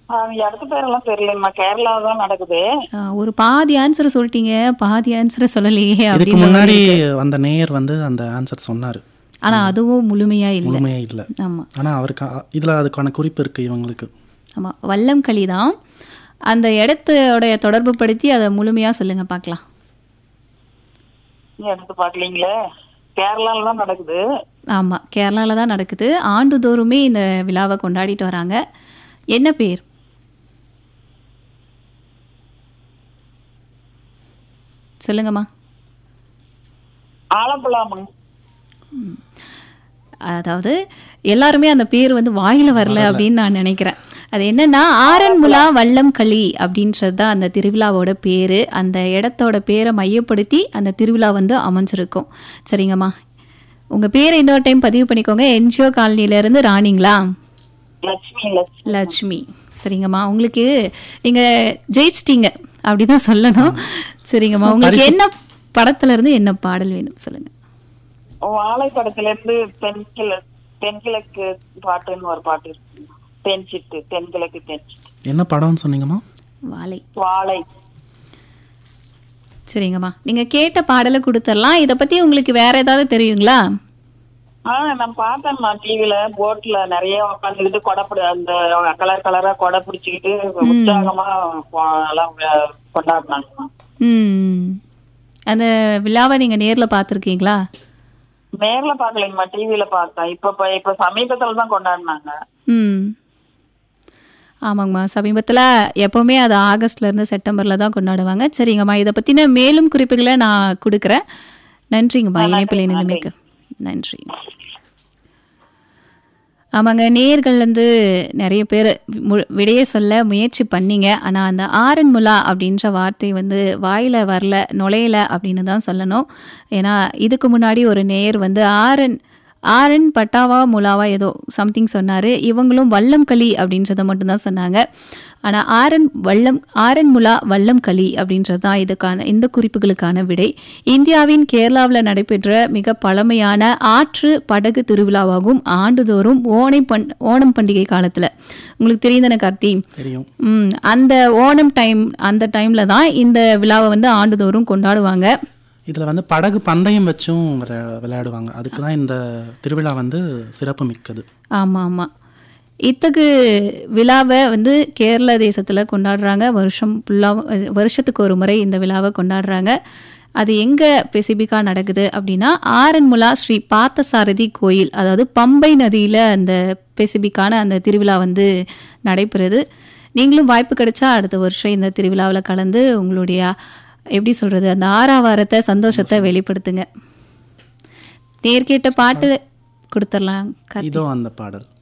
அது இடத்து பேரெல்லாம் தெரியலம்மா கேரளா தான் நடக்குது ஆ, ஒரு பாதி ஆன்சர் சொல்லிட்டீங்க பாதி ஆன்சரை சொல்லலையே இதுக்கு அப்படின்னு முன்னாடி அந்த நேயர் வந்து அந்த ஆன்சர் சொன்னார் ஆனா அதுவும் முழுமையா இல்லை முழுமையா இல்லை ஆமா ஆனால் அவருக்கு அ- இதுல அதுக்கான குறிப்பு இருக்கு இவங்களுக்கு ஆமா வல்லம் களி தான் அந்த இடத்தோட தொடர்பு படுத்தி அதை முழுமையா சொல்லுங்க பார்க்கலாம் நீ எடுத்து பாக்கலீங்களே கேரளால தான் நடக்குது ஆமா கேரளால தான் நடக்குது ஆண்டுதோறுமே இந்த விழாவை கொண்டாடிட்டு வராங்க என்ன பேர் சொல்லுங்கம்மா ஆலப்புழாமா அதாவது எல்லாருமே அந்த பேர் வந்து வாயில வரல அப்படின்னு நான் நினைக்கிறேன் அது என்னன்னா ஆரன்முலா வல்லம் களி அப்படின்றது தான் அந்த திருவிழாவோட பேரு அந்த இடத்தோட பேரை மையப்படுத்தி அந்த திருவிழா வந்து அமைஞ்சிருக்கும் சரிங்கம்மா உங்க பேரை இன்னொரு டைம் பதிவு பண்ணிக்கோங்க என்ஜிஓ காலனில இருந்து ராணிங்களா லட்சுமி லட்சுமி லட்சுமி சரிங்கம்மா உங்களுக்கு நீங்க ஜெயிச்சிட்டீங்க அப்படிதான் சொல்லணும் சரிங்கம்மா உங்களுக்கு என்ன படத்துல இருந்து என்ன பாடல் வேணும் சொல்லுங்க வாழை படத்துல இருந்து தென்கிழ தென்கிழக்கு பாட்டுன்னு ஒரு பாட்டு இருக்கு தென்சிட்டு தென்கிழக்கு தென்சிட்டு என்ன படம்னு சொன்னீங்கம்மா வாழை வாழை சரிங்கம்மா நீங்க கேட்ட பாடலை கொடுத்துடலாம் இத பத்தி உங்களுக்கு வேற ஏதாவது தெரியுங்களா ஆஹ் நான் பார்த்தேன்மா டிவில போட்ல நிறைய உட்காந்துக்கிட்டு கொடை பிடி அந்த கலர் கலரா கொடை பிடிச்சிக்கிட்டு உற்சாகமா கொ- எல்லாம் வே- கொண்டாடினாங்கம்மா ம் அந்த விழாவை நீங்க நேர்ல பார்த்துருக்கீங்களா நேர்ல பாக்கலைங்கம்மா டிவில பார்த்தேன் இப்ப இப்ப- இப்ப சமீபத்துல தான் கொண்டாடினாங்க ம் ஆமாங்கம்மா சமீபத்தில் எப்போவுமே அது ஆகஸ்ட்ல இருந்து செப்டம்பர்ல தான் கொண்டாடுவாங்க சரிங்கம்மா இதை பற்றின மேலும் குறிப்புகளை நான் கொடுக்குறேன் நன்றிங்கம்மா இணைப்பில் இணைந்தமைக்கு நன்றி ஆமாங்க நேர்கள் வந்து நிறைய பேர் மு- விடைய சொல்ல முயற்சி பண்ணீங்க ஆனால் அந்த ஆரன்முலா அப்படின்ற வார்த்தை வந்து வாயில் வரல நுழையல அப்படின்னு தான் சொல்லணும் ஏன்னா இதுக்கு முன்னாடி ஒரு நேயர் வந்து ஆரன் ஆரன் பட்டாவா முலாவா ஏதோ சம்திங் சொன்னார் இவங்களும் வல்லம் களி அப்படின்றத மட்டும்தான் சொன்னாங்க ஆனால் ஆரன் வல்லம் ஆரன் முலா வல்லம் களி அப்படின்றது தான் இதுக்கான இந்த குறிப்புகளுக்கான விடை இந்தியாவின் கேரளாவில் நடைபெற்ற மிக பழமையான ஆற்று படகு திருவிழாவாகும் ஆண்டுதோறும் ஓணை பண் ஓணம் பண்டிகை காலத்தில் உங்களுக்கு தெரியுதானே கார்த்தி தெரியும் ம் அந்த ஓணம் டைம் அந்த டைமில் தான் இந்த விழாவை வந்து ஆண்டுதோறும் கொண்டாடுவாங்க இதுல வந்து படகு பந்தயம் வச்சும் விளையா- விளையாடுவாங்க அதுக்கு தான் இந்த திருவிழா வந்து சிறப்பு மிக்கது ஆமாம் ஆமாம் இத்தகு விழாவை வந்து கேரள தேசத்தில் கொண்டாடுறாங்க வருஷம் ஃபுல்லாக வருஷத்துக்கு ஒரு முறை இந்த விழாவை கொண்டாடுறாங்க அது எங்கே ஸ்பெசிஃபிக்காக நடக்குது அப்படின்னா ஆரன்முலா ஸ்ரீ பார்த்தசாரதி கோயில் அதாவது பம்பை நதியில் அந்த ஸ்பெசிஃபிக்கான அந்த திருவிழா வந்து நடைபெறுது நீங்களும் வாய்ப்பு கிடைச்சா அடுத்த வருஷம் இந்த திருவிழாவில் கலந்து உங்களுடைய எப்படி சொல்கிறது அந்த ஆறாவாரத்தை சந்தோஷத்தை வெளிப்படுத்துங்க நேர்கேட்ட பாட்டு கொடுத்துடலாம் இதோ அந்த பாடல்